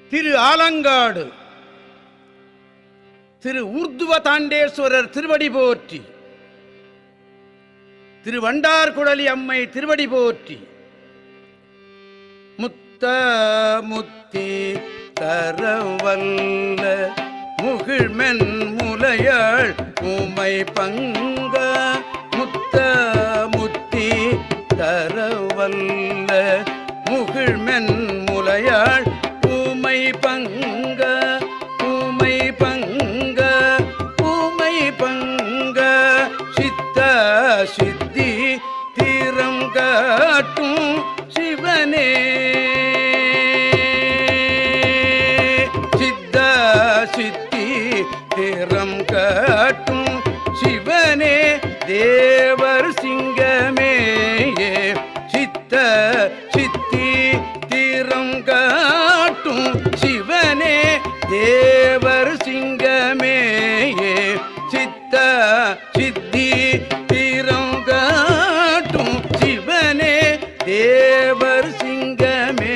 திரு ஆலங்காடு திரு ஊர்துவ தாண்டேஸ்வரர் திருவடி போற்றி திரு வண்டார்குழலி அம்மை திருவடி போற்றி முத்த முத்தி தரவல்ல முகிழ்மென் முலையாள் உமை பங்க முத்த முத்தி தரவல்ல முகிழ்மென் முலையாள் ஊமை பங்க ஊமை பங்க ஊமை பங்க சித்த சித்தி தீரம் காட்டும் சிவனே சித்த சித்தி தீரம் காட்டும் சிவனே தேவர் சிங்கமே சித்த சித்தி தீரம் காட்டும் சிவனே தேவர் சிங்கமே சித்த சித்தி தீரம் காட்டும் சிவனே தேவர் சிங்கமே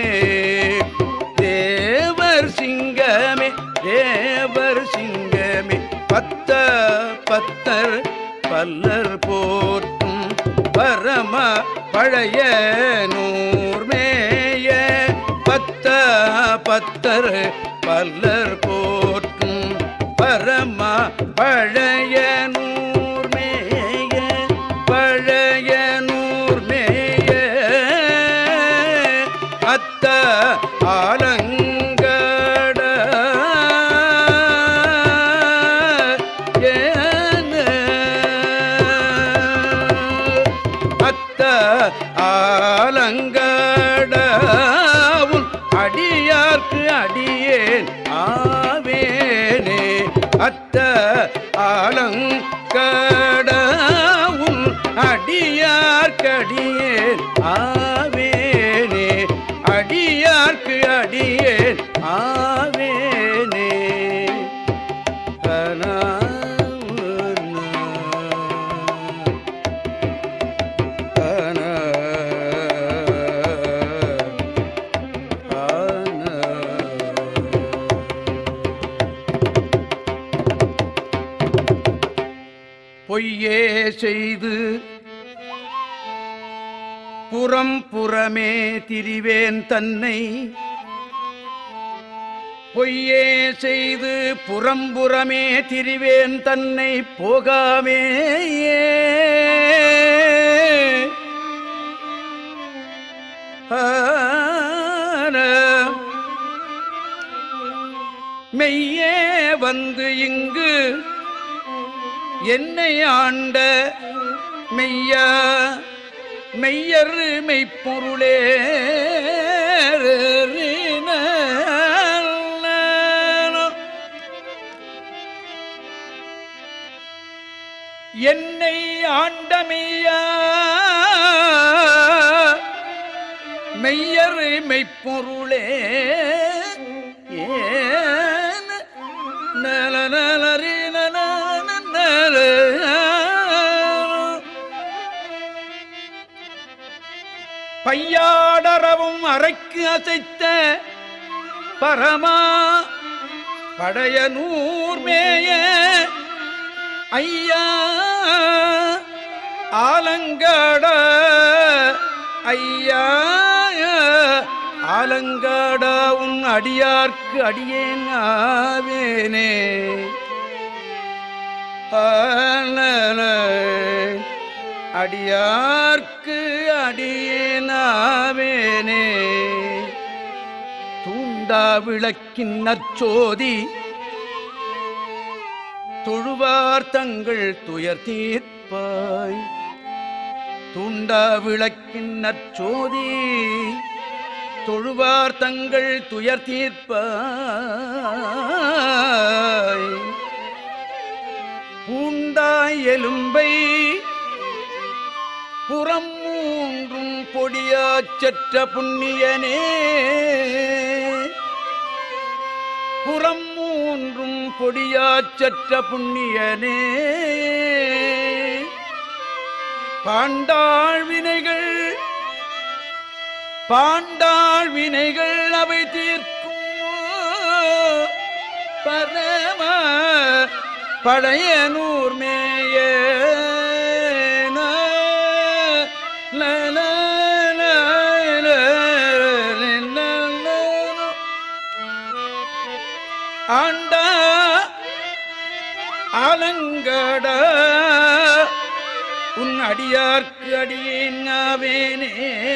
தேவர் சிங்கமே தேவர் சிங்கமே பத்த பத்தர் பல்லர் போற்றும் பரம பழைய நூர்மேய பத்த பத்தர் பல்லர் போற்றும் பரம பழைய நூர்மேய பழைய நூர்மேய அத்த ஆலங்கட ஏன அத்த ஆலங்கடவுன் அடியார்க்கு அடியேன் ஆவேனே அத்த ஆலங்கடவுன் அடியார்க்கடியேன் ஆவேனே அடியார்க்கு அடியேன் ஆவேனே பொய்யே செய்து புறம் புறமே திரிவேன் தன்னை பொய்யே செய்து புறம்புறமே திரிவேன் தன்னை போகாமே ஆன. மெய்யே வந்து இங்கு என்னை ஆண்ட மெய்யா மெய்யர் மெய்ப்பொருளே என்னை ஆண்டமையா மெய்யர் மெய்ப்பொருளே ஏன் நல நலரி நல நல பையாடரவும் அரைக்கு அசைத்த பரமா படைய நூர்மேய ஐயா ஆலங்காட ஐயா ஆலங்காடா உன் அடியார்க்கு அடியேன் ஆவேனே ஆலல. அடியார்க்கு அடியேனாவேனே தூண்டா விளக்கின் நற்சோதி தொழுவார் தங்கள் துயர் தீர்ப்பாய் தூண்டா விளக்கின் நற்சோதி தொழுவார் தங்கள் துயர் தீர்ப்பாய் பூண்டாய் எலும்பை புறம் மூன்றும் பொடியாச்சற்ற புண்ணியனே புறம் மூன்றும் பொடியாச்சற்ற புண்ணியனே பாண்டாள் வினைகள் பாண்டாள் வினைகள் அவை தீர்க்கும் பழையனூர் மேய ல, ல, ல, ல, ல, ல, ல. ஆண்டா ஆலங்கட உன் அடியார்க்கு அடியேன் ஆவேனே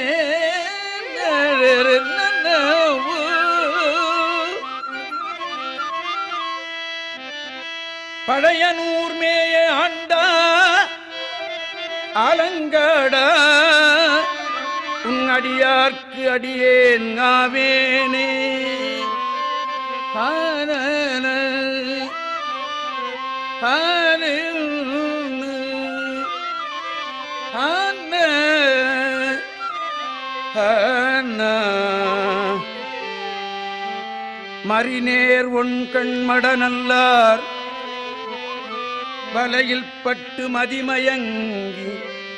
பழையனூர் மேய ஆண்டா ஆலங்கட உன் அடியார்க்கு அடியேன் ஆவேனே ஆனன மறிநேர் ஒன் கண்மட நல்லார் வலையில் பட்டு மதிமயங்கி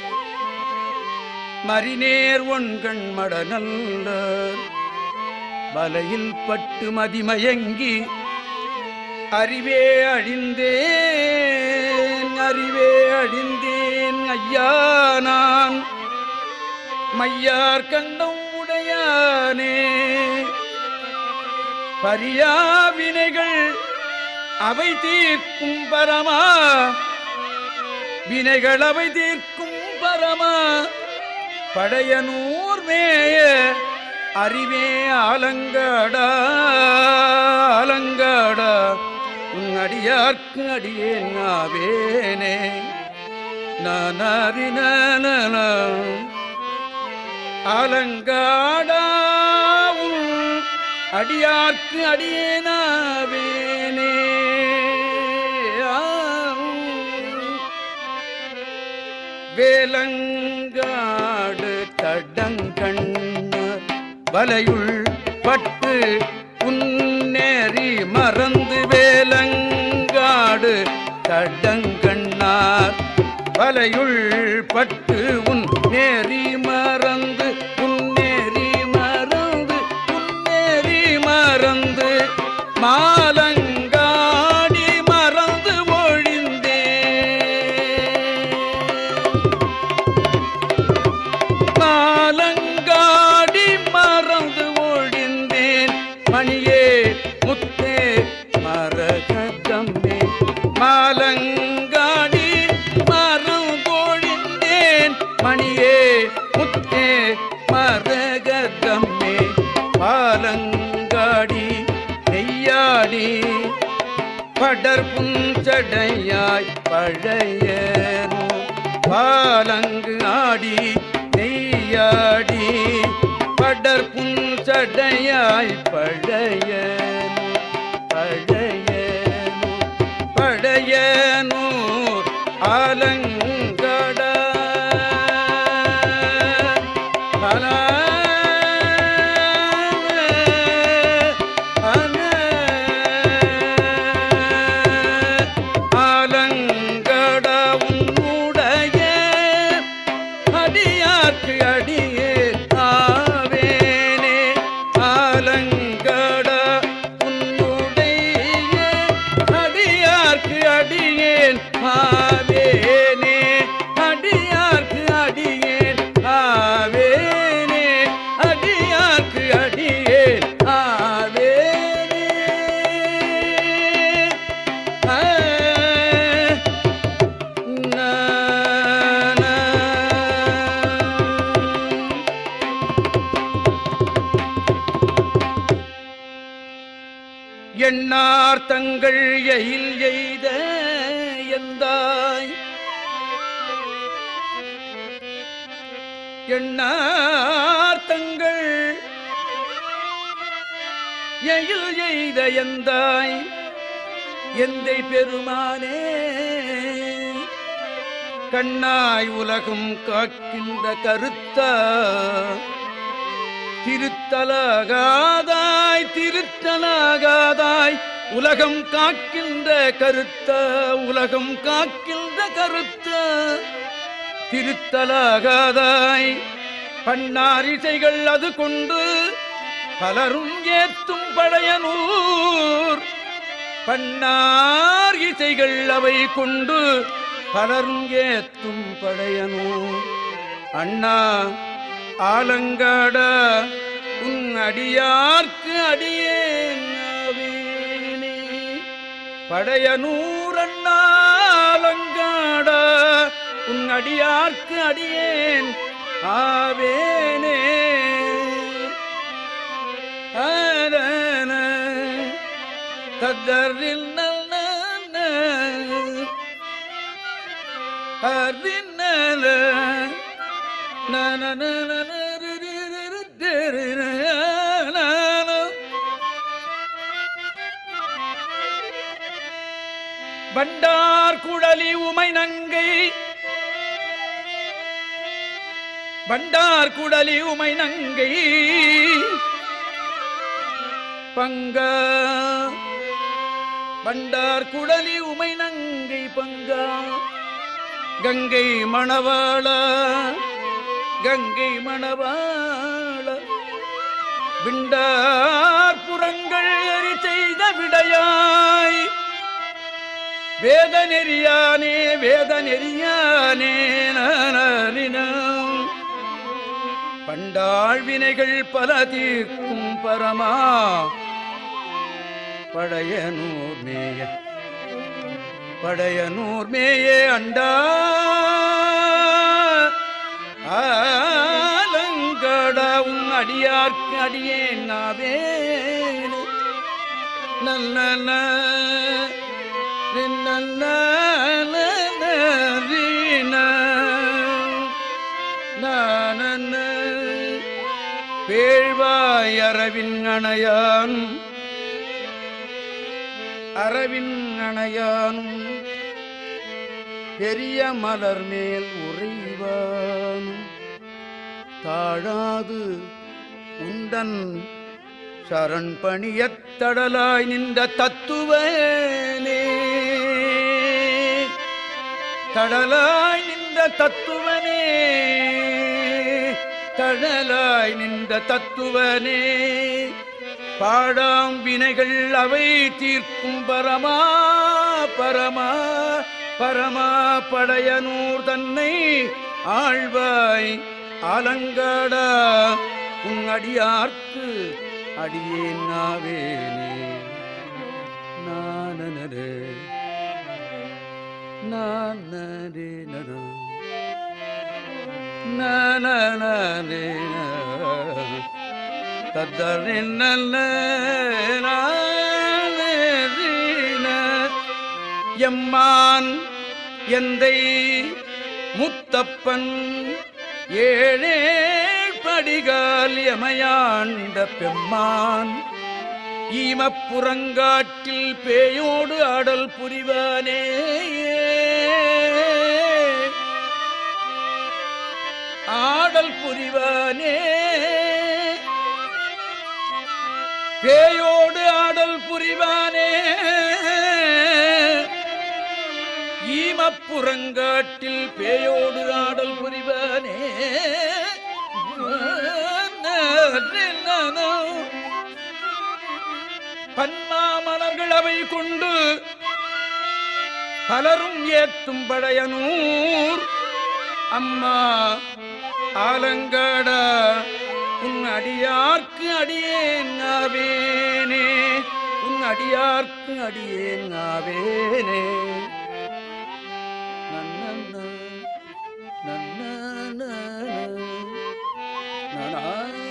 மறிநேர் ஒன் கண்மட நல்லார் வலையில் பட்டு மதிமயங்கி அறிவே அழிந்தேன் அறிவே அழிந்தேன் ஐயா நான் மையார் கண்டம் உடையானே பரியா வினைகள் அவை தீர்க்கும் பரமா வினைகள் அவை தீர்க்கும் பரமா படையனூர் மேய அறிவே ஆலங்கடா ஆலங்கடா உன் அடியார்க்கு அடியேன் ஆவேனே நான் அறின ஆலங்காடா உன் அடியார்க்கு அடியேனாவேனே வேலங்காடு தடங்கண்ண வலையுள் பட்டு உன்னேறி மறந்து வேலங்காடு தடங்கண்ணார் வலையுள் பட்டு உன் நேரி மறந்து உன்னேறி மறந்து உன்னேறி மறந்து மாலங்காடி மறந்து ஒழிந்தே மாலங்காடி மறந்து ஒழிந்தேன் மணியே முத்தே மரகதம்மே மாலங்காடி மறந்தொழிந்தேன் மணியே முத்தே மரகதம்மே பாலங்காடி நெய்யாடி படர் புஞ்சடையாய் பழைய பாலங்கு ஆடி நெய்யாடி படர் புஞ்சடையாய் பழைய பழைய பழையனூர் ஆலங்கட ஆலங்கட உன்னுடைய அடியாக்கு அடியே ஆவேனே ஆலங்கட உன்னுடைய அடியார்க்கு அடியேன் ஆவேனே அடியார்க்கு அடியேன் ஆவேனே அடியார்க்கு அடியேன் ஆவேனே ஆ நா, நா. எண்ணார் தங்கள் எயில் எய்த எந்தாய் எண்ணார் தங்கள் எயில் எய்த எந்தாய் எந்தை பெருமானே கண்ணாய் உலகம் காக்கின்ற கருத்தா திருத்தலாகாதாய் திருத்தலாகாதாய் உலகம் காக்கின்ற கருத்த உலகம் காக்கின்ற கருத்த திருத்தலாகாதாய் பன்னாரிசைகள் அது கொண்டு பலரும் ஏத்தும் பழையனூர் பண்ணார் இசைகள் அவை கொண்டு பலரும் ஏத்தும் படையனோ அண்ணா ஆலங்காட உன் அடியார்க்கு அடியேன் ஆவேனே. படையனூர் அண்ணாலங்காட உன் அடியார்க்கு அடியேன் ஆவேனே ஆதன தத்தரில் நல்ல ஹரிநல பண்டார் குழலி உமை நங்கை பண்டார் குடலி உமை நங்கை பங்க பண்டார் குடலி உமை நங்கை பங்கா கங்கை மணவாள கங்கை மணவாள விண்டார் புறங்கள் எரி செய்த விடையாய் வேத நெறியானே வேத நெறியானே நானினம் பண்டாள் வினைகள் பல தீர்க்கும் பரமா பழையனூர் மேய பழையனூர் மேயே அண்டா ஆலங்கடாவும் அடியார்க்கு அடியேன் நாவேனே நல்ல நல்ல நான பேழ்வாய் அரவின் அணையான் அரவின் அணையானும் பெரிய மலர் மேல் உறைவானும் தாழாது உண்டன் சரண் பணியத் தடலாய் நின்ற தத்துவனே தடலாய் நின்ற தத்துவனே தடலாய் நின்ற தத்துவனே பாடாம் வினைகள் அவை தீர்க்கும் பரமா பரமா பரமா படையனூர் தன்னை ஆழ்வாய் ஆலங்காடா உன் அடியார்க்கு அடியேன் நாவேனே நானனரே நானரே நரா நானரே தத்தரின் நல்ல எம்மான் எந்தை முத்தப்பன் ஏழே படிகால் எமையாண்ட பெம்மான் ஈமப்புறங்காட்டில் பேயோடு ஆடல் புரிவானே ஆடல் புரிவானே பேயோடு ஆடல் புரிவானே ஈமப்புறங்காட்டில் பேயோடு ஆடல் புரிவானே பன்மாமலர்கள் அவை கொண்டு பலரும் ஏத்தும் படையனூர் அம்மா ஆலங்காடா உன் அடியார்க்கு அடியேன் ஆவேனே உன் அடியார்க்கு அடியேன் ஆவேனே நன்னன்னா, நன்னன்னா, நனா.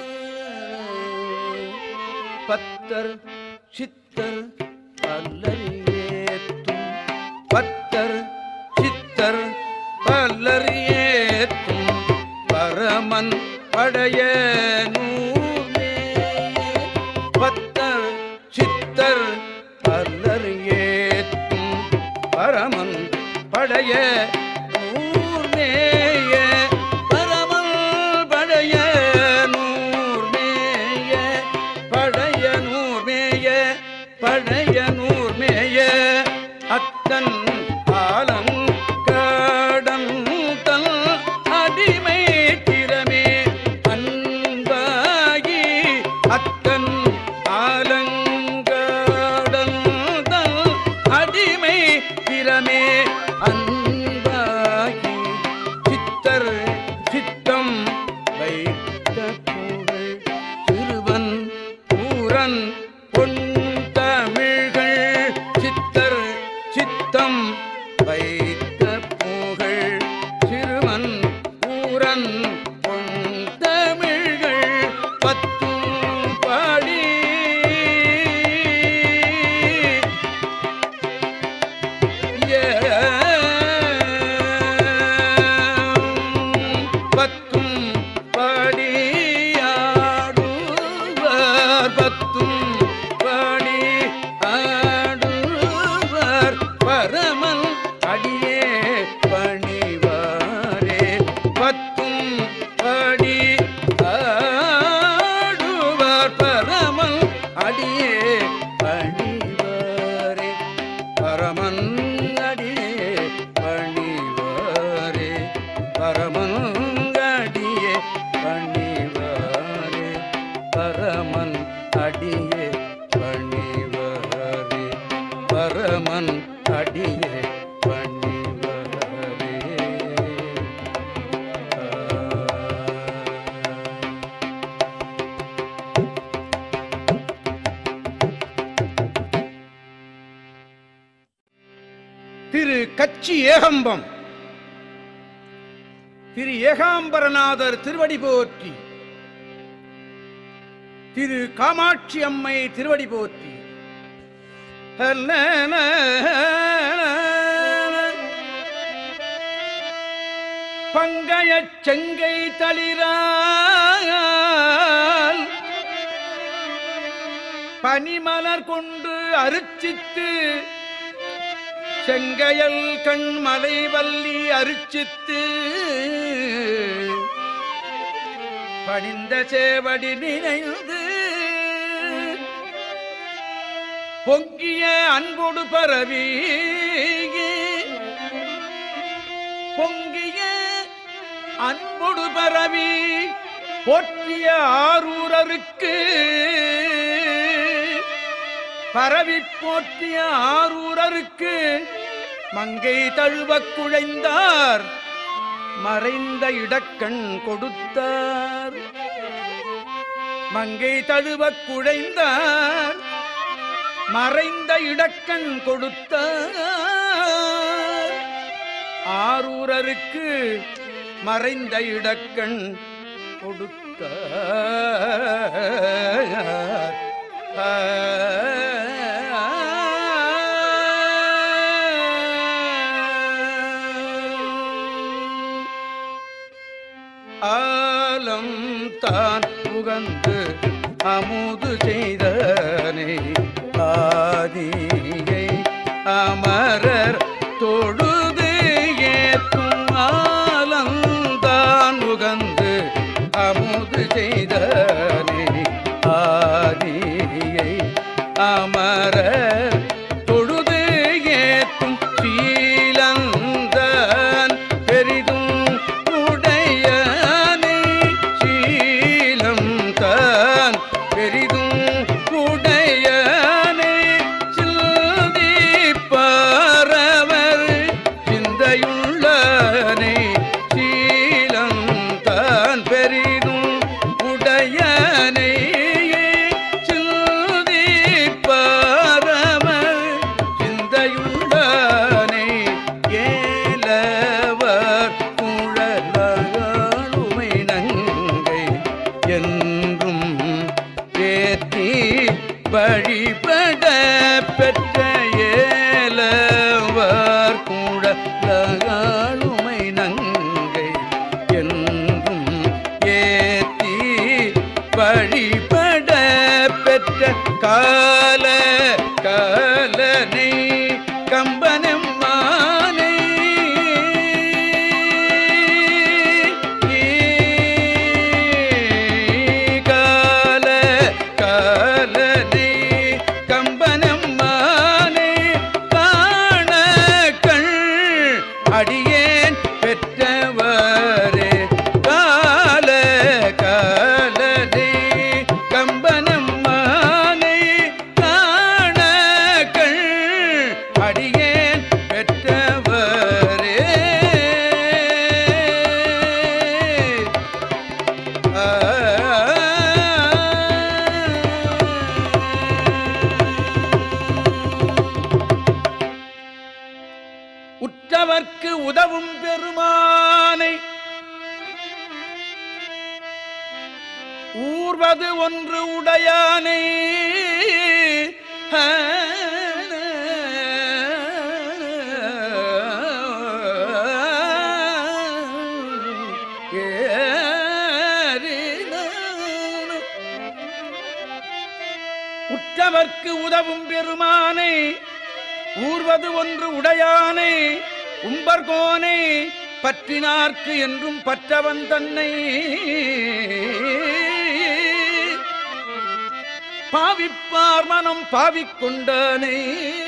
பத்தர் சித்தர் பல்லறியேத்தும் பத்தர் சித்தர் பல்லறியேத்தும் பரமன் படைய நூலே பத்தர் சித்தர் பல்லறியேத்தும் பரமன் படைய நூர்மேய பரமல் படைய நூர்மேய படைய நூர்மேய படைய நூர்மேய அத்தன் ஆலம் காடன் தல் அடிமை திறமே அன்பாகி அத்தன் ஆலங்காடல் தல் ஊரன் பொன் தமிழ்கள் சித்தர் சித்தம் வைத்த புகழ் சிறுவன் ஊரன் பொன் தமிழ்கள் பத்தும் பாடி பத்தும் படியாடுவர் பத்தும் படி ஆடுவர் பரமன் அடியே பணிவாரே பத்தும் படி ஆடுவர் பரமன் அடியே பணிவாரே பரமன் அடியே பணிவாரே பரமன் அடியே பணிவாரே பரமன் அடியே பணிவாரே பரமன் அடியே பணிவாரே ஆ. திரு கச்சி ஏகம்பம் திரு ஏகாம்பரநாதர் திருவடி போற்றி திரு காமாட்சி அம்மை திருவடி போற்றி பங்கைய செங்கை தளிரால் பனிமலர் கொண்டு அருச்சித்து செங்கையல் கண்மலை வள்ளி அருச்சித்து பணிந்த சேவடி நினைந்து பொங்கிய அன்போடு பரவி பொங்கிய அன்போடு பரவி போற்றிய ஆரூரருக்கு பரவி போற்றிய ஆரூரருக்கு மங்கை தழுவக் குழைந்தார் மறைந்த இடக்கண் கொடுத்தார் மங்கை தழுவக் குழைந்தார் மறைந்த இடக்கண் கொடுத்தார் ஆரூரருக்கு மறைந்த இடக்கண் கொடுத்தார் ஆலம் தான் புகந்து அமுது செய்தனை ஆதியை அமரர் தொழுது ஏற்கும் ஆலந்தான் உகந்து அமுது செய்தனை ஆதியை அமரர் தொழுது ஏற்றும் சீலந்தான் பெரிதும் உடையனை சீலம் தான் பெரிதும் உடையனை சிந்தி பரவர் சிந்தையுள்ளனை சீலம் தான் பெரிதும் உடையனை சிந்தி பரவர் சிந்தையுள்ளனை ஏலவர் குழலுமை நங்கை என்றும் ஏற்றி வழிபட பெற்ற ஏலவர் குழலுமை நங்கை என்றும் ஏத்தி வழிபட பெற்ற கால காலனை கம்பனம் மானை கால காலனை கம்பனம் மானை காண கண் அடியேன் பெற்றவரே கால காலனை கம்பனம் மானை காண உற்றவர்க்கு உதவும் பெருமானை ஊர்வது ஒன்று உடையானை உற்றவர்க்கு உதவும் பெருமானை ஊர்வது ஒன்று உடையானை உம்பர்கோனை பற்றினார்க்கு என்றும் பற்றவன் தன்னை பாவிப்பார் மனம் பாவிக்கொண்டானே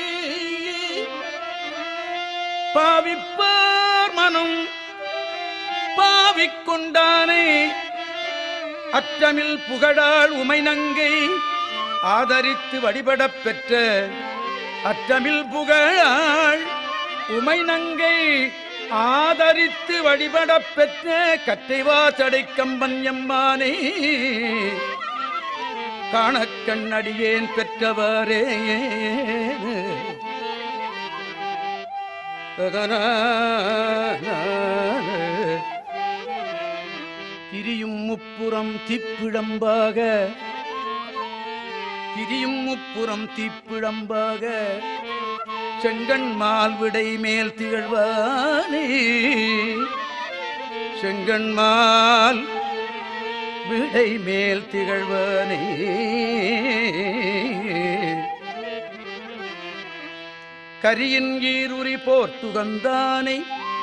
பாவிப்பார் மனம் பாவிக்கொண்டானே அற்றமில் புகழாள் உமைநங்கை ஆதரித்து வழிபடப் பெற்ற அற்றமில் புகழாள் உமைநங்கை ஆதரித்து வழிபடப் பெற்ற கட்டைவாசடை கம்பன் எம்மானே காணக் கண்ணடியேன் பெற்றவரே திரியும் முப்புறம் திப்பிழம்பாக திரியும் முப்புறம் தீப்பிழம்பாக செங்கண் மால்விடை மேல் திகழ்வானே செங்கண் மால் விடை மேல் திகழ்வானே கரியின் ஈருரி போர்த்துகந்தானை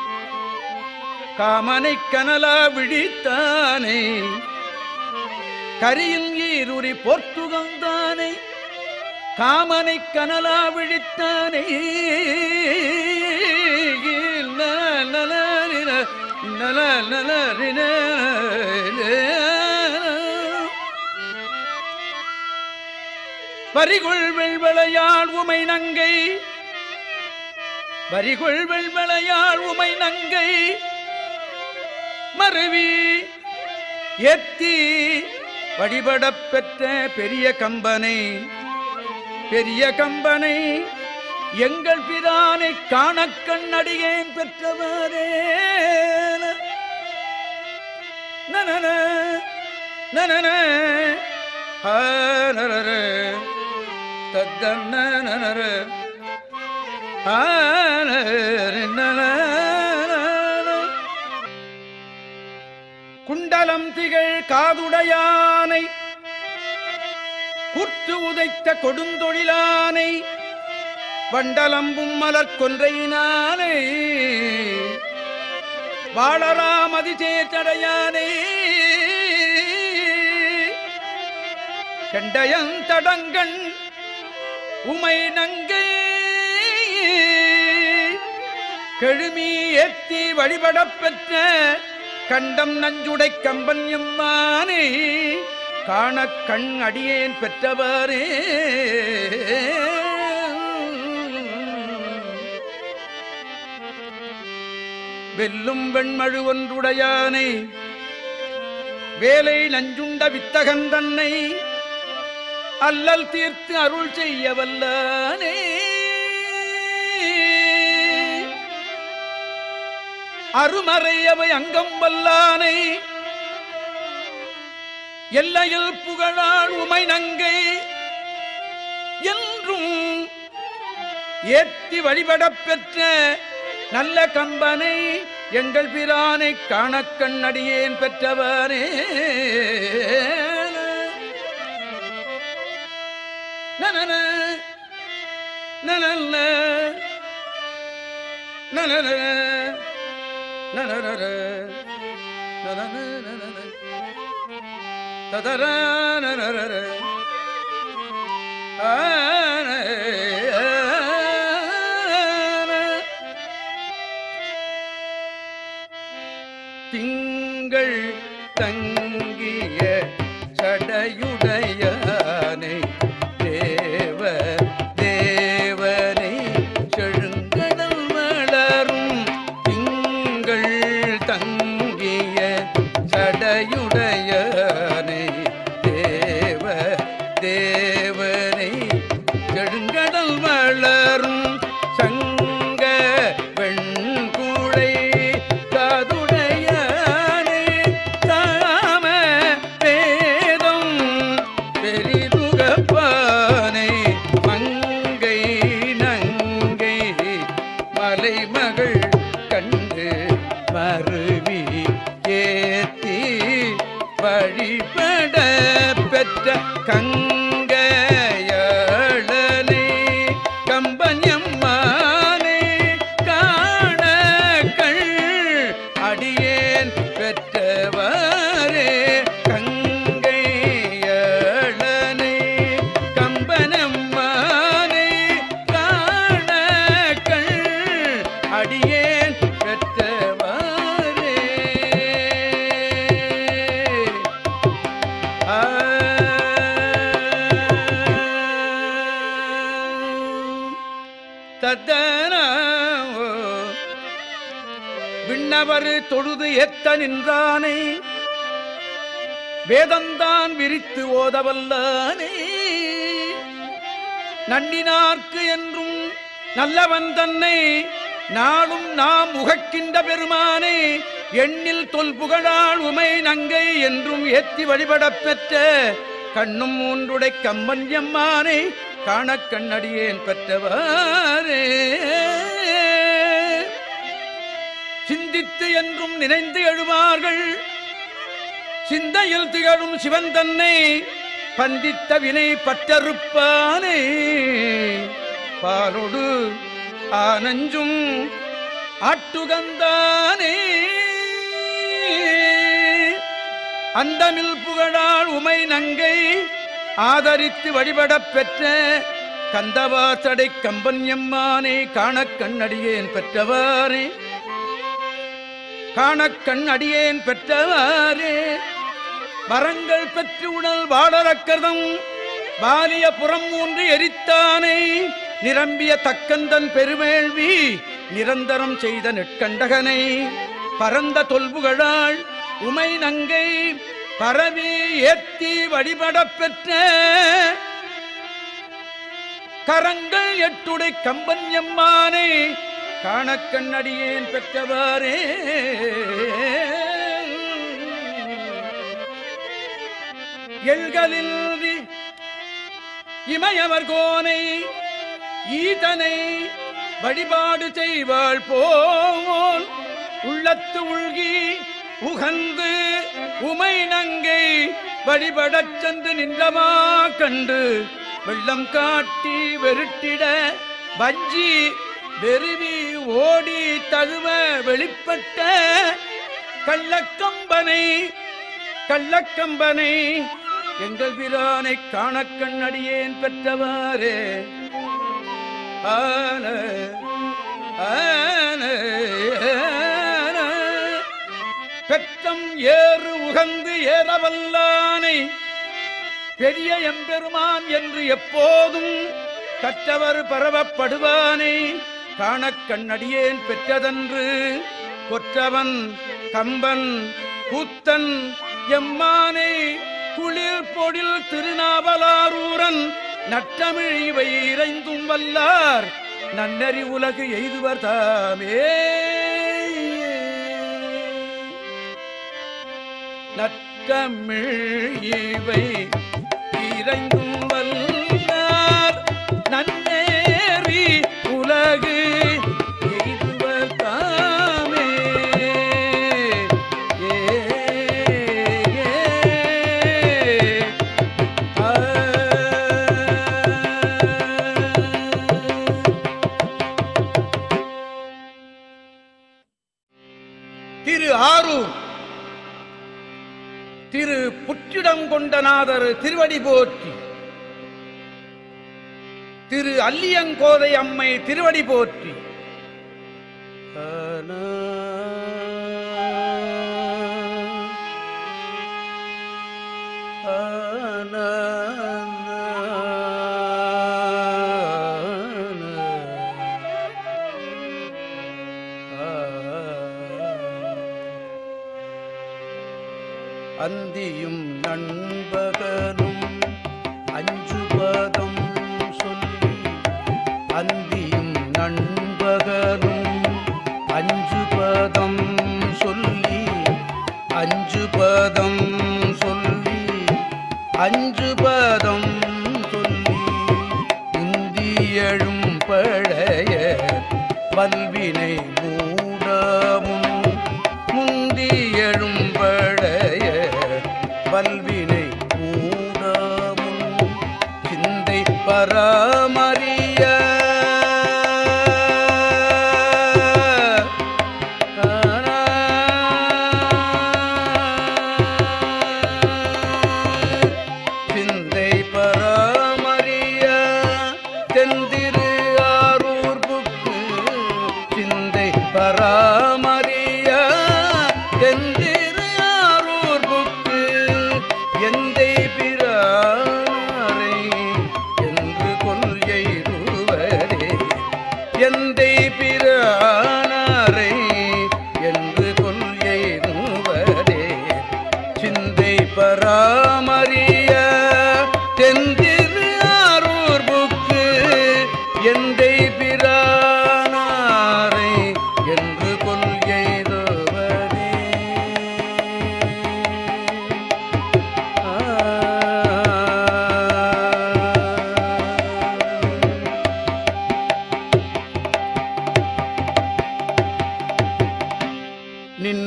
காமனை கனலா விழித்தானே கரியின் ஈருரி போர்த்துகந்தானை காமனை கனலா விழித்தானே நல நல நல வரிகுள் வெள்வளையாள் உமை நங்கை வரிகுள் வெள்வளையாள் உமை நங்கை மருவி ஏத்தி வழிபடப் பெற்ற பெரிய கம்பனை பெரிய கம்பனை எங்கள் பிரானை காணக் கண்ணடியேன் பெற்றவரே நனன நனன ஆனரர தத்தன்ன நனர ஆனர குண்டலம் திகழ் காதுடையானை குற்று உதைத்த கொடுந்தொழிலானை வண்டலம்பும் மலர் கொன்றையினானே வாழராம் அதிசேச்சடையானே கண்டயந்தடங்கண் உமை நங்கை கெழுமி ஏத்தி வழிபடப் பெற்ற கண்டம் நஞ்சுடை கம்பன் எம்மானே காணக் கண் அடியேன் பெற்றவரே வெல்லும் வெண்மழு ஒன்றுடையானை வேலை நஞ்சுண்ட வித்தகன் தன்னை அல்லல் தீர்த்து அருள் செய்ய வல்லானே அருமறையவை அங்கம் வல்லானை எல்லையில் புகழாள் உமை நங்கை என்றும் ஏத்தி வழிபடப் பெற்ற நல்ல கம்பனை எங்கள் பிரானை காணக் கண்ணடியேன் பெற்றவரே நனன நனன நனன நனன நனன ததர நனன திங்கள் தங்கிய சடையுடையானை தேவ தேவனை செழுங்கடல் மலரும் திங்கள் தங்கிய சடையுடையானை தேவ தத்தன விண்ணவர் தொழுது ஏத்த நின்றானே வேதந்தான் விரித்து ஓதவல்லானே நன்னினார்க்கு என்றும் நல்லவன் தன்னை நாளும் நாம் உகக்கின்ற பெருமானே எண்ணில் தொல்புகழாள் உமை நங்கை என்றும் ஏத்தி வழிபடப் பெற்ற கண்ணும் மூன்றுடை கம்பன் எம்மானை காணக் கண்ணடியேன் பெற்றவாரே சிந்தித்து என்றும் நினைந்து எழுவார்கள் சிந்தையில் திகழும் சிவன் தன்னை பந்தித்த வினை பற்றறுப்பானே பாலொடு ஆனஞ்சும் ஆட்டுகந்தானே அந்தமில் புகழால் உமை நங்கை ஆதரித்து வழிபடப் பெற்ற கந்தவாசடை கம்பன் எம்மானே காணக் கண்ணடியேன் பெற்றவாரே காணக் கண் அடியேன் பெற்றவாரே வரங்கள் பெற்று உடல் வாடரக்கர்தம் வாலிய புறம் மூன்று எரித்தானை நிரம்பிய தக்கந்தன் பெருவேள்வி நிரந்தரம் செய்த நெற்கண்டகனை பரந்த தொல்புகழாள் உமை நங்கை பரவி ஏத்தி வழிபடப் பெற்ற கரங்கள் எட்டுடை கம்பன் எம்மானை காணக்கண் அடியேன் பெற்றவாரே எள்களில் இமயவர் கோனை ஈதனை வழிபாடு செய்வாள் போல் உள்ளத்து உள்கி உகந்து உமை நங்கை வழிபடச் சென்று நின்றமா கண்டு வெள்ளம் காட்டி வெருட்டிட வஞ்சி வெறுவி ஓடி தழுவ வெளிப்பட்ட கள்ளக்கம்பனை கள்ளக்கம்பனை எங்கள் பிரானை காணக் கண்ணடியேன் பெற்றவாறே ஆன ஆன ஆன. பெற்றம் ஏறு உகந்து ஏறவல்லானை பெரிய எம்பெருமான் என்று எப்போதும் கற்றவர் பரவப்படுவானை காணக் கண்ணடியேன் பெற்றதன்று கொற்றவன் கம்பன் கூத்தன் எம்மானை குளிர் பொழில் திருநாவலாரூரன் நற்றமிழ் இவை இறைந்தும் வல்லார் நன்னறி உலகு எய்துவர் தாமே நற்றமிழ் இவை இறைந்தும் வல்லார் நன்னேறி உலகு எய்துவர் தாமே ஏ ஏ ஆ திரு ஆரூர் திரு புற்றிடம் கொண்டநாதர் திருவடி போற்றி திரு அல்லியங்கோதை அம்மை திருவடி போற்றி அந்தியும் நண்பகலும் அஞ்சுபதம் சொல்லி அந்தியும் நண்பகலும் அஞ்சுபதம் சொல்லி அஞ்சுபதம் சொல்லி அஞ்சுபதம் சொல்லி உந்தியழும் பழைய பல்வினை மூடமும் முந்தியழும் பழைய பல்வினை மூடமும் சிந்தை பராமரிய சிந்தை பராமரிய தெந்திரு ஆரூர் புக்கு சிந்தை பராமரிய தெந்திரு ஆரூர் புக்கு எந்தை பிறாரை என்று கொள்கை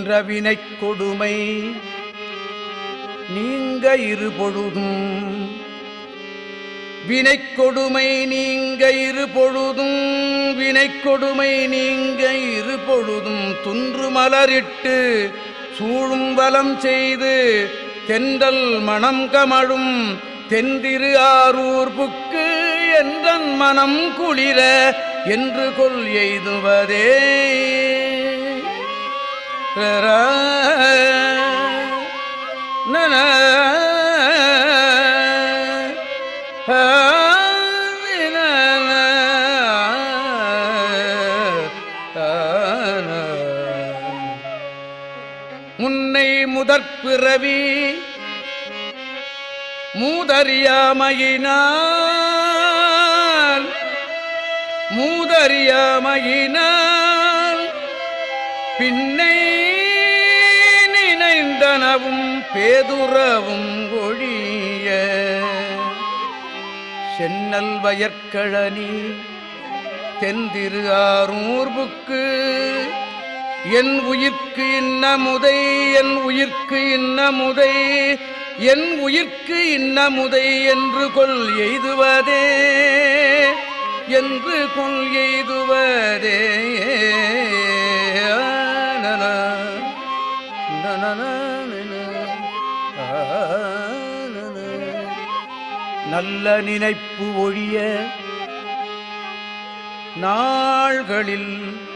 பிறவினைக் கொடுமை நீங்க இருபொழுதும் வினைக் கொடுமை நீங்க இரு பொழுதும் வினைக் கொடுமை நீங்க இரு பொழுதும் துன்று மலரிட்டு சூழும் வலம் செய்து தென்றல் மணம் கமழும் தென்திரு ஆரூர் புக்கு என்றன் மனம் குளிர என்று கொல் எய்துவதே ரரா, நன முன்னை முதற்பிறவி மூதறியாமையினால் மூதறியாமையினால் பின்னை நினைந்தனவும் பேதுறவும் ஒழிய சென்னல் வயற்கழனி தென்திரு ஆரூர்புக்கு என் உயிர்க்கு இன்னமுதை என் உயிர்க்கு இன்னமுதை என் உயிர்க்கு இன்னமுதை என்று கொல் எய்துவதே என்று கொல் எய்துவதே நன, நன, நன, ஆ, நன. நல்ல நினைப்பு ஒழிய நாள்களில்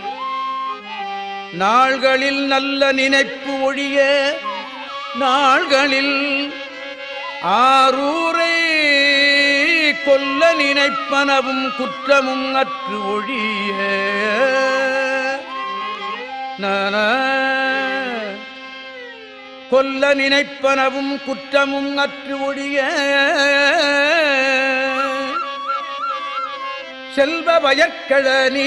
நாள்களில் நல்ல நினைப்பு ஒழிய நாள்களில் ஆரூரை கொல்ல நினைப்பனவும் குற்றமும் அற்று ஒழிய நன கொல்ல நினைப்பனவும் குற்றமும் அற்று ஒழிய செல்வ வயற்கழனி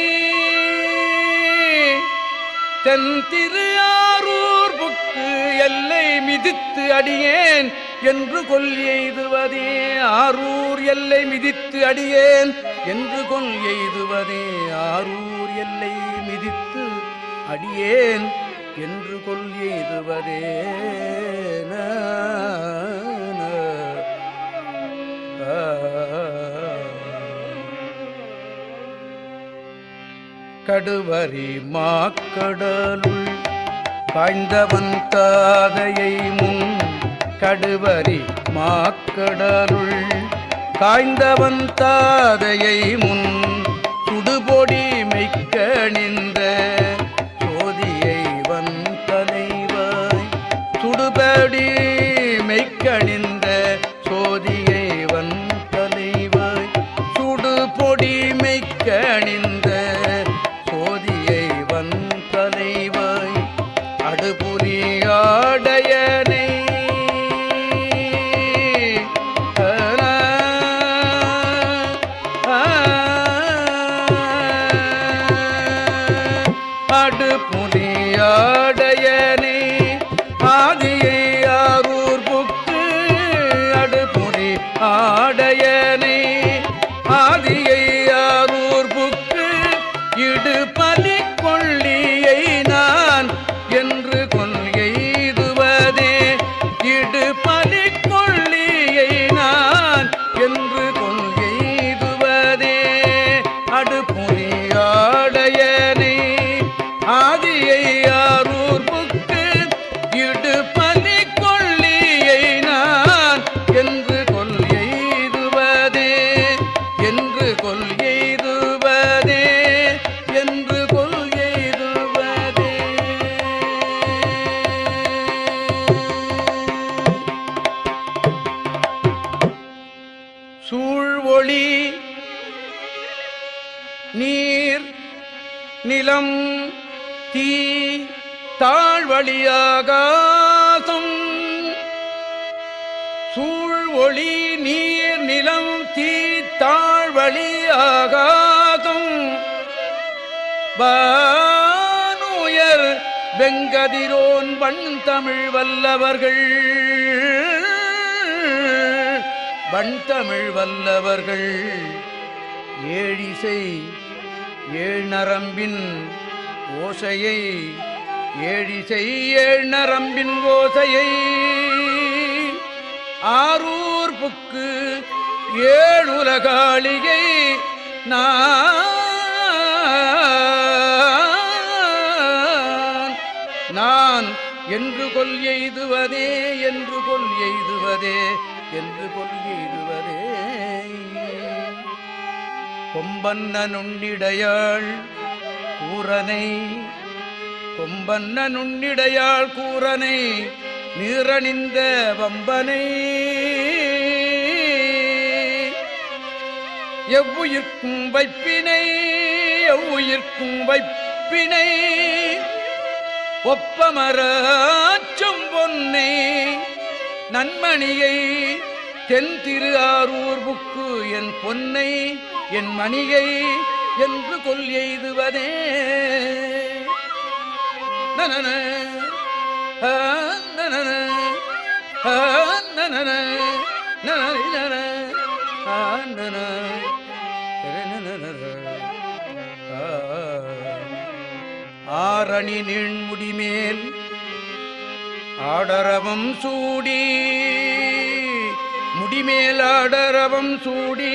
தென் திரு ஆரூர் புக்கு எல்லை மிதித்து அடியேன் என்று கொல் எய்துவதே ஆரூர் எல்லை மிதித்து அடியேன் என்று கொல் எய்துவதே ஆரூர் எல்லை மிதித்து அடியேன் என்று கொல் எய்துவதே நா, நா. கடுவரி மாக்கடலுள் காய்ந்தவன் தாதையை முன் கடுவரி மாக்கடலுள் காய்ந்தவன் தாதையை முன் சுடுபொடி மெய்க்கணிந்த சோதியை வன் தலைவாய் சுடுபடி மெய்க்கணிந்த சோதியை வன் தலைவாய் சுடு பொடி மெய்க்கணிந்த சோதியை வன் தலைவாய் அடுபுரி ஆடையனை அடுபுரியாடையனே ஆதியை ஆரூர் புக்கு அடுபுரி ஆடையனே ஆதியை ஆரூர் புக்கு இடுபலி கொள்ளியை நான் என்று கொள்கைதுவதே இடுபலி கொள்ளியை நான் என்று கொள்கைதுவதே அடுபுரியாடையனே ஆதியை ஆரூர் புக்கு இடுபலி கொள்ளியை நான் என்று கொல் எய்துவதே என்று கொல் எய்துவதே என்று கொல் எய்துவதே சூழ்வொளி நீர் நிலம் தீ தாழ்வழியாகாசம் சூழ்வொளி நீர் நிலம் தீ தாழ்வழியாகாசம் வானுயர் வெங்கதிரோன் வண் தமிழ் வல்லவர்கள் வண் தமிழ் வல்லவர்கள் ஏழிசை ஏழ்நரம்பின் ஓசையை ஏழிசை ஏழ் நரம்பின் ஓசையை ஆரூர் புக்கு ஏழுலகாளிகை நான் நான் என்று கொல் எய்துவதே என்று கொல் எய்துவதே என்று கொல் எய்துவதே கொம்பன்ன நுண்ணிடையாள் கூரனை கொம்பன்ன நுண்ணிடையாள் கூரனை நீரணிந்த வம்பனை எவ்வுயிர்க்கும் வைப்பினை எவ்வுயிர்க்கும் வைப்பினை ஒப்பமராச்சும் பொன்னை நன்மணியை தென் திரு ஆரூர் புக்கு என் பொன்னை என் மணியை என்று கொல் எய்துவதே நனன ஆ, நனன ஆ, நனன நனன ஆ, நன ஆ. ஆரணி நீண்முடி மேல் ஆடரவம் சூடி முடிமேல் ஆடரவம் சூடி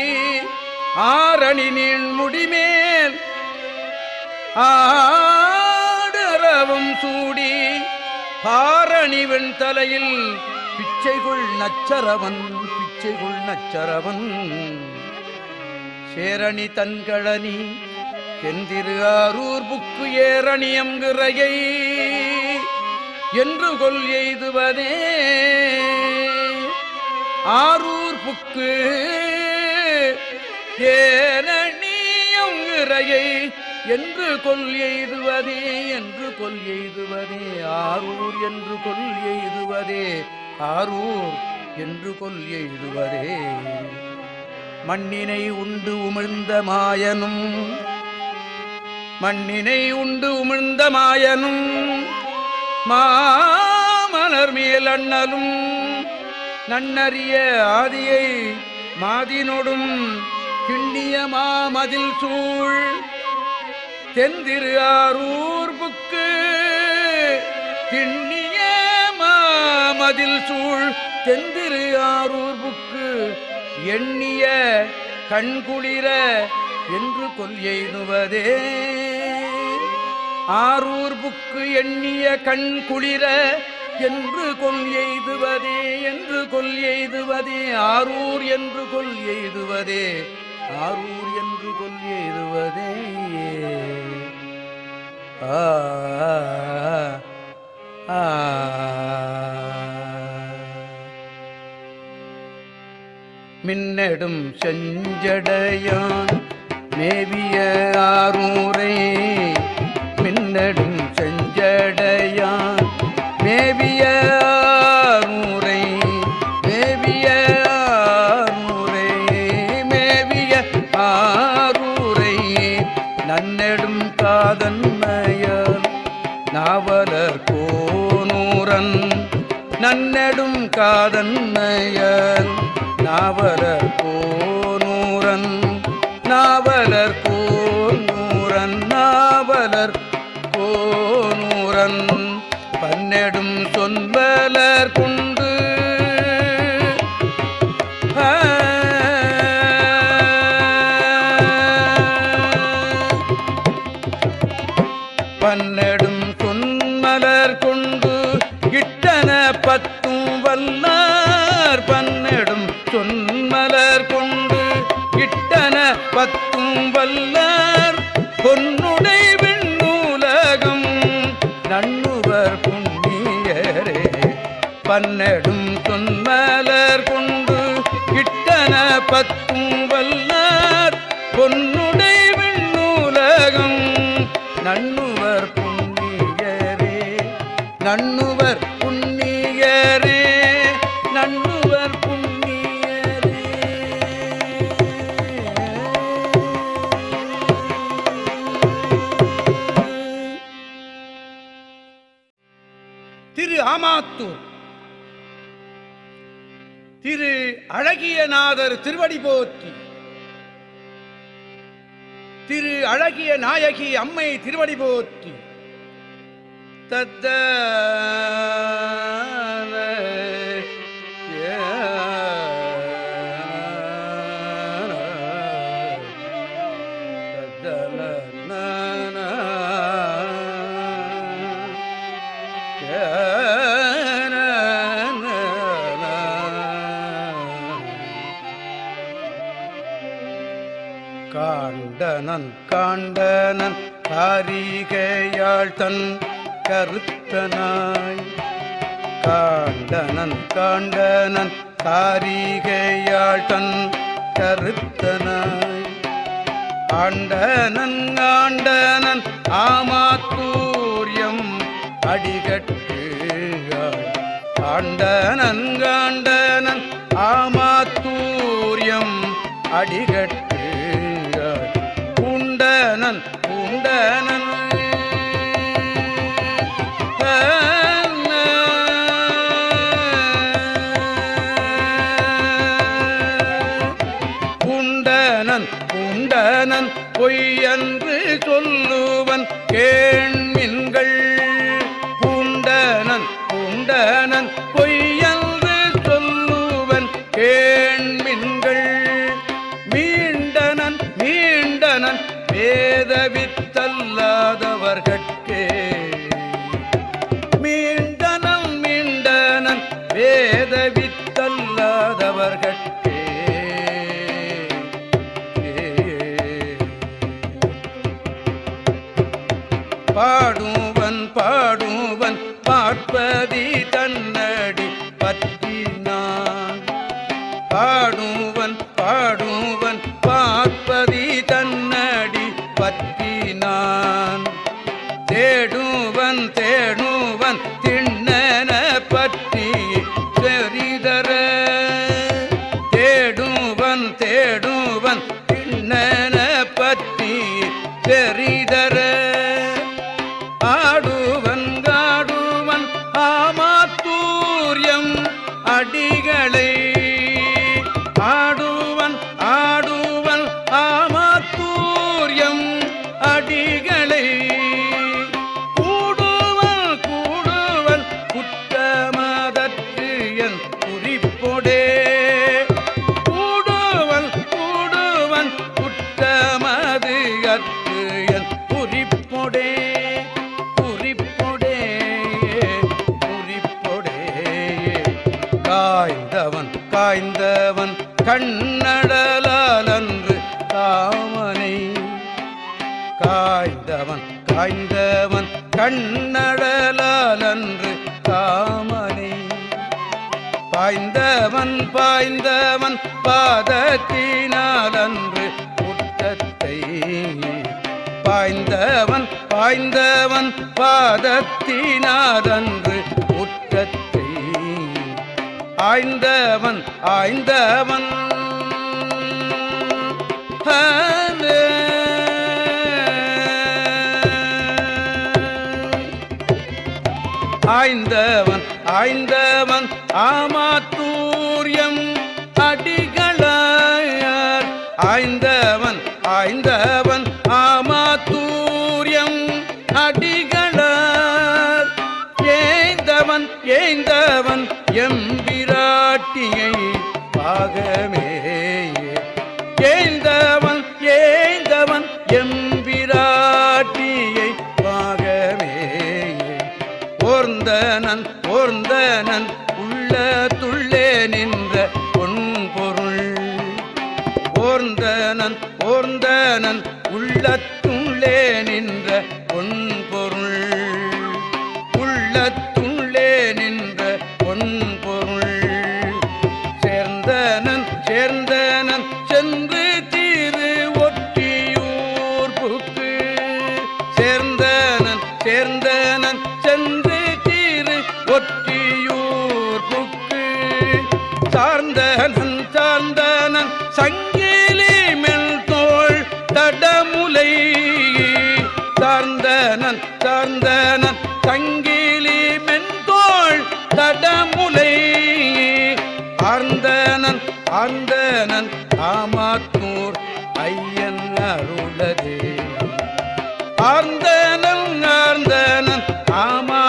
ஆரணி நீண்முடிமேல் ஆடரவம் சூடி பாரணிவன் தலையில் பிச்சைகுள் நச்சரவன் பிச்சைகுள் நச்சரவன் சேரணி தன்கழனி தென்திரு ஆரூர் புக்கு ஏரணியங்கிறையை என்று கொல் எய்துவதே ஆரூர் புக்கு ஏரணியங்கிறையை என்று கொல் எய்துவதே என்று கொல் எய்துவதே ஆரூர் என்று கொல் எய்துவதே ஆரூர் என்று கொல் எய்துவதே மண்ணினை உண்டு உமிழ்ந்த மாயனும் மண்ணினை உண்டு உமிழ்ந்த மாயனும் மாமலர் மேல் அண்ணலும் நன்னறிய ஆதியை மாதினொடும் கிண்ணிய மாமதில் சூழ் தென்திரு ஆரூர் புக்கு திண்ணிய மாமதில் சூழ் தென்திரு ஆரூர் புக்கு எண்ணிய கண்குளிர என்று கொல் எய்துவதே ஆரூர் புக்கு எண்ணிய கண் குளிர என்று கொல் எய்துவதே என்று கொல் எய்துவதே ஆரூர் என்று கொல் எய்துவதே ஆரூர் என்று கொல் எய்துவதே ஆ ஆ, ஆ மின்னெடும் செஞ்சடையான் மேவிய ஆரூரை மின்னெடும் செஞ்சடையான் மேவிய ஆரூரை மேவிய ஆரூரை மேவிய ஆரூரை நன்னெடும் காதன்மையால் நாவலர் கோனூரன் நன்னெடும் காதன்மையல் நாவலர் கோனூரன் நாவலர் கோனூரன் நாவலர் கோனூரன் பன்னெடும் சொன்பலர் கொண்டு பன்னெடும் சொன்மலர் கொண்டு இட்டன பத்தும் வல்லார் பன்னெடும் சொன்மலர் கொண்டு இட்டன பத்தும் வல்லார் பொன்னுடை விண்ணூலகம் நண்ணுவர் புண்ணியரே பன்னெடும் சொன்மலர் கொண்டு இட்டன பத்தும் வல்லார் பொன்னுடை விண்ணூலகம் நண்ணுவர் புண்ணியரே நண்ணுவர் புண்ணியரே நண்ணுவர் புண்ணியரே திரு ஆமாத்தூர் திரு அழகியநாதர் திருவடி போற்றி திரு அழகிய நாயகி அம்மை திருவடி போற்றி தத்த காண்டனன் காண்டனன் காரிகையாள் தன் கருத்தனாய் காண்டனன் காண்டனன் காரிகையாள் தன் கருத்தனாய் ஆண்டனன் ஆண்டனன் ஆமாத்தூரியம் அடிகட்டு ஆண்டனன் ஆண்டனன் ஆமாத்தூரியம் அடிகட்டு பூண்டனன் பூண்டனன் பூண்டனன் பூண்டனன் பொய்யன்று சொல்லுவன் கேண்மின்கள் பூண்டனன் பூண்டனன் பொய்யன்று சொல்லுவன் கேண்மின்கள் மீண்டனன் மீண்டனன் வேதவித்தல்லாதவர்கட்கே மீண்டனன் மீண்டனன் வேதவித்தல்லாதவர்கட்கே பாடுவன் பாடுவன் பார்ப்பதி தன்னடி பற்றினான் பாடுவன் பாடுவன் பார்ப்பதி தன்னடி பற்றினான் தேடுவன் தேடுவன் திண்ணன பற்றி செறிதர தேடுவன் தேடுவன் திண்ணன பற்றி செறிதர ஆடுவன் காடுவன் ஆமாத்தூரியம் அடிகளை ஆடுவன் ஆடுவன் ஆமாத்தூரியம் அடிகளை கூடுவன் கூடுவன் குற்றமதற்கு என் குறிப்பொடே கூடுவன் கூடுவன் குற்றமது அற்கு என் குறிப்பொடே குறிப்பொடே குறிப்பொடே காய்ந்தவன் காய்ந்தவன் கண்ணடலால் அன்று காமனை காய்ந்தவன் காய்ந்தவன் கண்ணடலால் அன்று காமனை பாய்ந்தவன் பாய்ந்தவன் பாதத்தினால் அன்று குற்றத்தை பாய்ந்தவன் பாய்ந்தவன் பாதத்தினால் அன்று குற்றத்தை ஆய்ந்தவன் ஆய்ந்தவன் ஆய்ந்தவன் ஆய்ந்தவன் ஆமாத்தூரியம் அடிகளாயார் ஆய்ந்தவன் ஆய்ந்தவன் ஆமாத்தூரியம் அடிகளார் ஏய்ந்தவன் ஏய்ந்தவன் எம்பிராட்டியை பாகமே ஏய்ந்தவன் ஏய்ந்தவன் எம்பிராட்டியை பாகமே ஓர்ந்தனன் ஓர்ந்தனன் உள்ள துள்ளே நின்ற பொன்பொருள் ஓர்ந்தனன் ஓர்ந்தனன் உள்ளத்துள்ளே நின்ற பொன்பொருள் உள்ளத்துள்ளே நின்ற பொன்பொருள் சேர்ந்தனன் சேர்ந்தனன் சென்று தீரு ஒற்றியூர் புக்கு சேர்ந்தனன் சேர்ந்தனன் சென்று தீரு ஒற்றியூர் புக்கு சார்ந்தனன் சார்ந்தனன் சங்கிலி மெல் தோள் தடமுலை சார்ந்தனன் சார்ந்தனன் சங்கிலி மென்தோள் தடமுலை ஆர்ந்தனன் ஆர்ந்தனன் ஆமாத்தூர் ஐயன் அருளதே ஆர்ந்தனன் ஆர்ந்தனன் ஆமா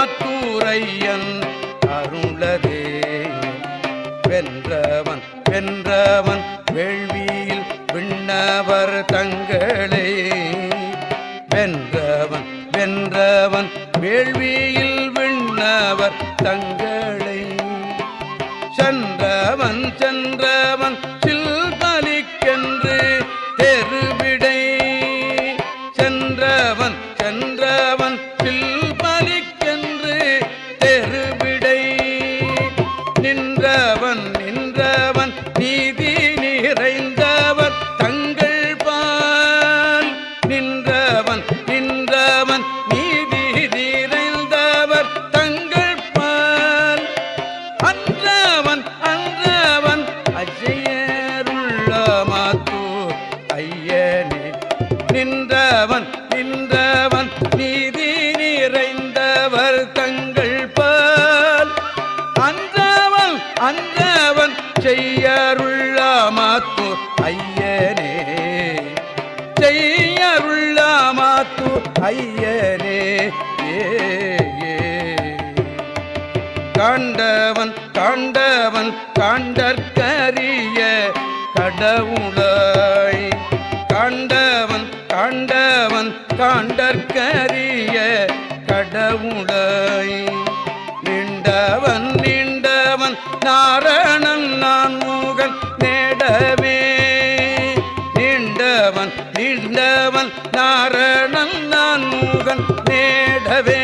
ஐயன் அருளதே வென்றவன் வென்றவன் வேள்வியில் விண்ணவர் தங்களை வென்றவன் வென்றவன் வேள்வியில் விண்ணவர் தங்களை சென்றவன் சென்றவன் சில்பலிக்கென்று தெருவிடை சென்றவன் சென்றவன் சில்பலிக்கென்று தெருவிடை நின்றவன் நின்றவன் நீதி நிறைந்தவர் தங்கள் பால் நின்றவன் நின்றவன் நீதி நிறைந்தவர் தங்கள் பால் அன்றவன் அன்றவன் அஜயருள்ள மாத்தூர் ஐயனே நின்றவன் நின்றவன் நீதி நிறைந்தவர் தங்கள் பால் அன்றவன் அன்றவன் செய்யருள்ள மாத்தூர் ஐயனே செய்யருள்ள மாத்தூர் ஐயனே ஏ ஏ காண்டவன் காண்டவன் காண்டற்கரிய கடவுளாய் காண்டவன் காண்டவன் காண்டற்கரிய கடவுளாய் நீண்டவன் நீண்டவன் நாரணன் நான் முகன் நேடவே நீண்டவன் நீண்டவன் நாரணன் நான் முகன் நேடவே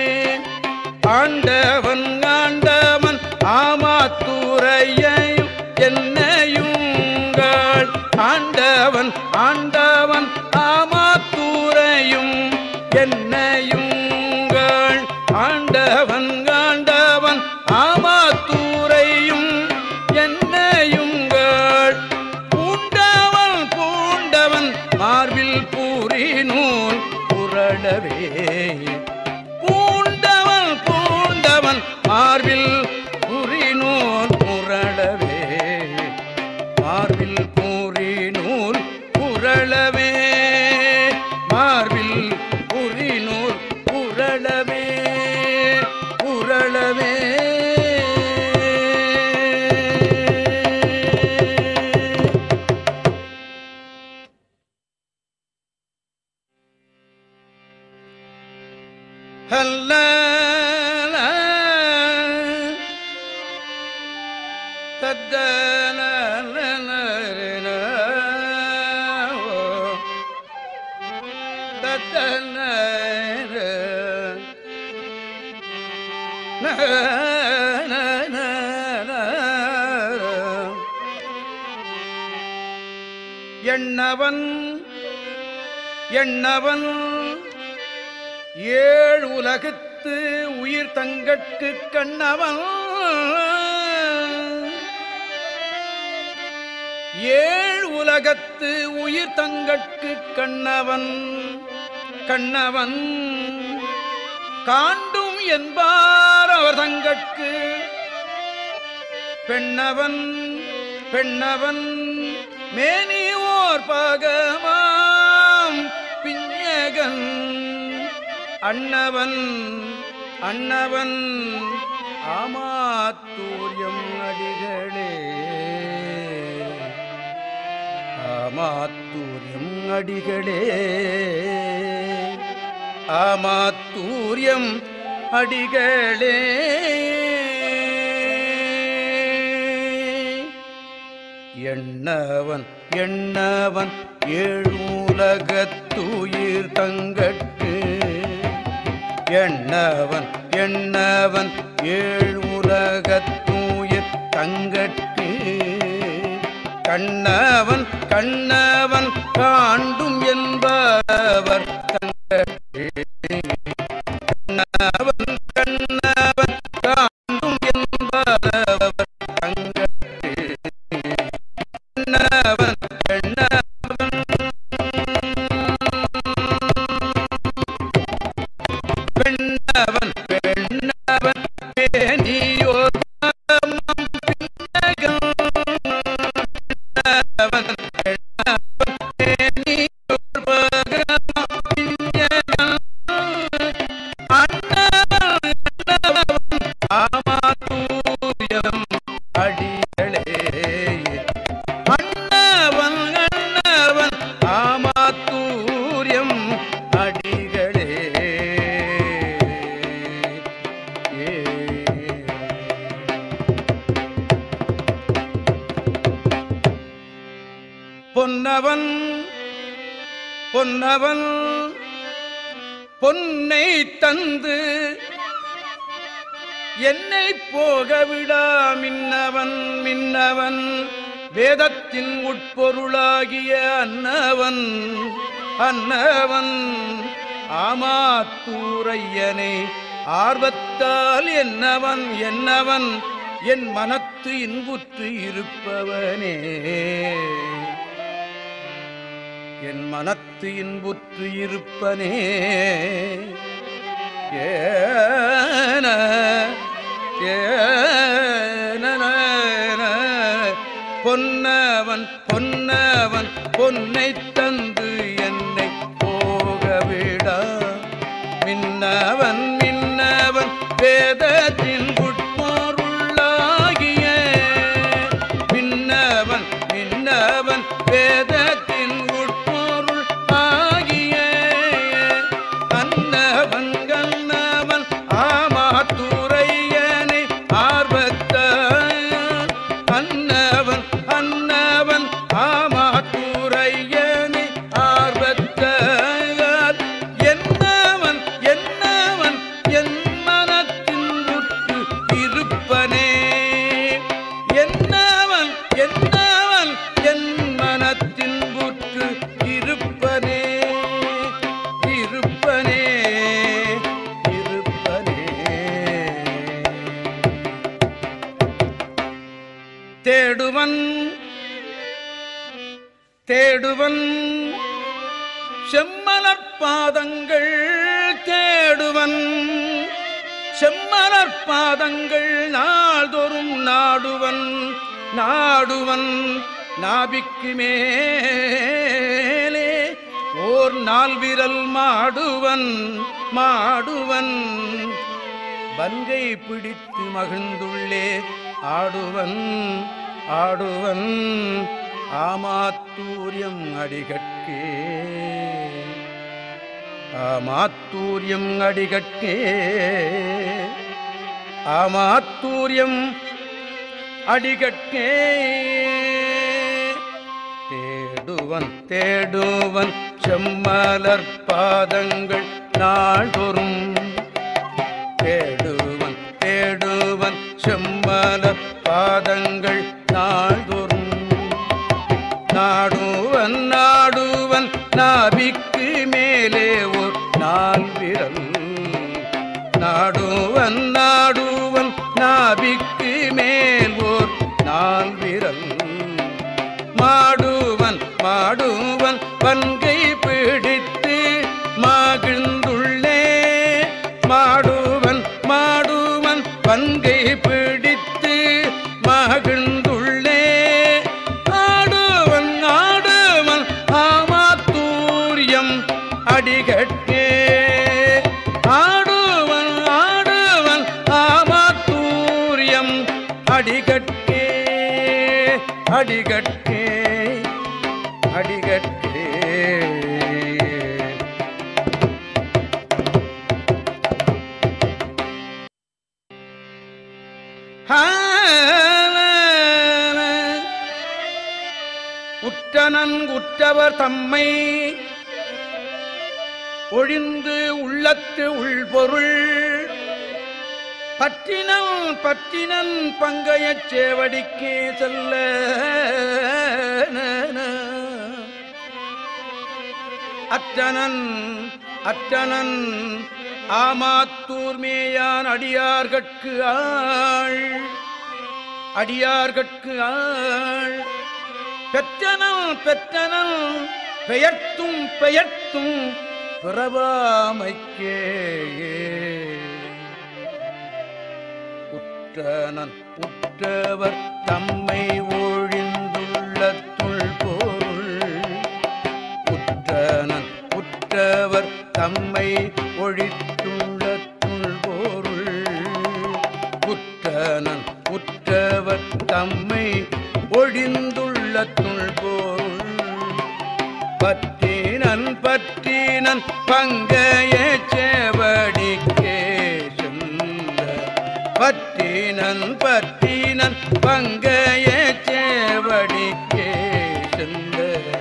ஆண்டவன் ஆண்டவன் ஆமாத்துறையையும் என்னையுங்கள் ஆண்டவன் ஆண்டவன் ஆமாத்துறையும் என்னையுங்கள் ஆண்டவன் ஆண்டவன் ஆமாத்துறையும் என்னையுங்கள் பூண்டவன் பூண்டவன் மார்பில் பூரி நூல் புரளவே பூண்டவன் பூண்டவன் மார்பில் புரிநூல் புரளவே மார்பில் புரிநூல் புரளவே மார்பில் புரிநூல் புரளவே புரளவே ஹல்ல எண்ணவன் எண்ணவன் ஏழ் உலகத்து உயிர் தங்கட்கு கண்ணவன் ஏழ் உலகத்து உயிர் தங்கட்கு கண்ணவன் கண்ணவன் காண்டும் என்பார் அவர் தங்கட்கு பெண்ணவன் பெண்ணவன் மேனியோர் பாகமாம் பிஞகன் அண்ணவன் அண்ணவன் ஆமாத்தூரியம் அடிகளே ஆமாத்தூரியம் அடிகளே ஆமாத்தூரியம் அடிகளே எண்ணவன் எண்ணவன் ஏழுலகத்துயிர் தங்கட்கு எண்ணவன் எண்ணவன் ஏழுலகத்துயிர் தங்கட்கு கண்ணவன் கண்ணவன் காண்டும் என்பவர் தங்கட்கு கண்ணவன் கண்ணவன் காண்டும் என்பவர் தங்கட்கு கண்ணவன் கண்ணவன் பெண்ணவன் பெண்ணவன் பேணியோர் பாதமம் பின்னகம். பெண்ணவன் பெண்ணவன் பேணியோர் பாதமம் பின்னகம். அண்ணவன் அண்ணவன் பொன்னவன் பொன்னவன் பொன்னை தந்து என்னை போக விடா மின்னவன் மின்னவன் வேதத்தின் உட்பொருளாகிய அன்னவன் அன்னவன் ஆமாத்தூரையனை ஆர்வத்தால் என்னவன் என்னவன் என் மனத்து இன்புற்று இருப்பவனே என் மனத்து இன்புற்று இருப்பனே ஏன ஏன பொன்னவன் பொன்னவன் பொன்னை தந்து என்னை போகவிடா மின்னவன் மின்னவன் வேதத்தின் உட்பொருளாகிய மின்னவன் மின்னவன் வேதத்தின் உட்பொருள் ஆகிய அன்னவன் கண்ணவன் ஆமாத்துரையனை ஆர்வத்தால் அன்னவன் அன்னவன் ஆமாத்துரையனை ஆர்வத்தால் என்னவன் என்னவன் என் மனத்தின் உற்று இருப்பனே என்னவன் என்னவன் என் மனத்தின் உற்று இருப்பனே இருப்பனே இருப்பனே தேடுவன் தேடுவன் செம்மலர் பாதங்கள் தேடுவன் செம்மலர் பாதங்கள் நாள்தோறும் நாடுவன் நாடுவன் நாபிக்கு மேலே ஓர் நாள் விரல் மாடுவன் மாடுவன் பங்கை பிடித்து மகிழ்ந்துள்ளே ஆடுவன் ஆடுவன் ஆமாத்தூரியம் அடிகட்கே ஆமாத்தூரியம் அடிகட்கே ஆமாத்தூரியம் அடிகட்கே தேடுவன் தேடுவன் செம்மலர் பாதங்கள் நாள்தோறும் தேடுவன் தேடுவன் செம்மலர் பாதங்கள் நாள்தோறும் நாடுவன் நாடுவன் நாபிக்கு மேலே ஒரு நாள் விரல் நாடுவன் நாடுவன் நாபிக்கு மேல் ஓர் நாள் விரல் மாடுவன் மாடுவன் பன்கை பிடித்து மகிழ்ந்துள்ளே மாடுவன் மாடுவன் பன்கை பிடித்து மகிழ்ந்துள்ளே ஆடுவன் ஆடுவன் ஆமாத்தூரியம் அடிகட்டே ஆடுவன் ஆடுவன் ஆமாத்தூரியம் அடிகட்டே அடிகட்டே அடிகட்டே உற்றனன் உற்றவர் தம்மை ஒழிந்து உள்ளத்து உள்பொருள் பற்றினன் பற்றினன் பங்கையச் சேவடிக்கே செல்ல அற்றனன் அற்றனன் ஆமாத்தூர் மேயான் அடியார்கட்கு ஆள் அடியார்கட்கு ஆள் பெற்றனன் பெற்றனன் பெயர்த்தும் பெயர்த்தும் பிறவாமைக்கே உற்றனன் உற்றவர் தம்மை ஒழிந்துள்ள துள்பொருள் உற்றனன் உற்றவர் தம்மை ஒழித்துள்ள துள்பொருள் உற்றனன் உற்றவர் தம்மை ஒழிந்துள்ள துள்பொருள் பற்றினன் பற்றினன் பங்கைய சேவடிக்கே சென்ற பற்றினன் பற்றினன் பங்கைய சேவடிக்கே சென்ற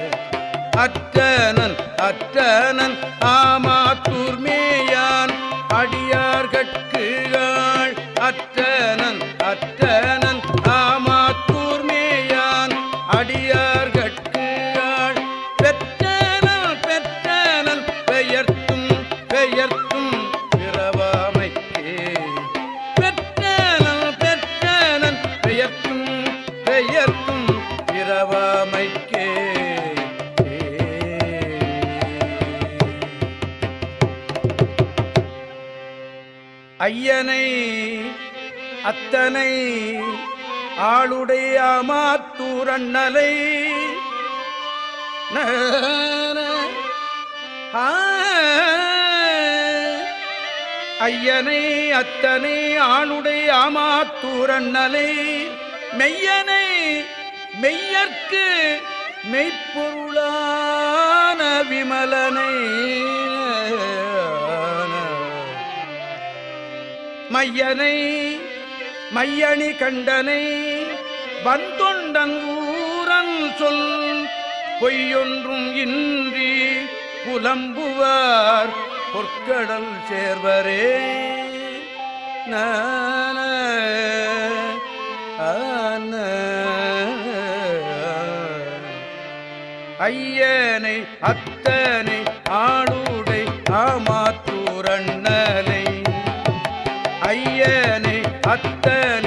அற்றனன் அற்றனன் ஆமாத்தூர் மேயான் அடியார்கட்குகள் அற்றனன் அற்றனன் ஆமாத்தூர் மேயான் அடியார்கட்குகள் பெற்றனல் பெற்றனல் பெயர்த்தும் பெயர்த்தும் பிறவாமைக்கே பெற்றனல் பெற்றனல் பெயர்த்தும் பெயர்த்தும் பிறவாமைக்கே ஐயனை அத்தனை ஆளுடைய மாத்தூரண்ணலை ஐயனை அத்தனை ஆளுடைய ஆமாத்தூரண்ணலை மெய்யனை மெய்யற்கு மெய்ப்பொருளான விமலனை மையனை மையணி கண்டனை வந்தொண்டன் ஊரன் சொல் பொய்யொன்றும் இன்றி புலம்புவார் பொற்கடல் சேர்வரே நான ஆன ஐயனை அத்தனை ஆளுடை ஆமாத்தூரண்ணலை ஐயனை அத்தனை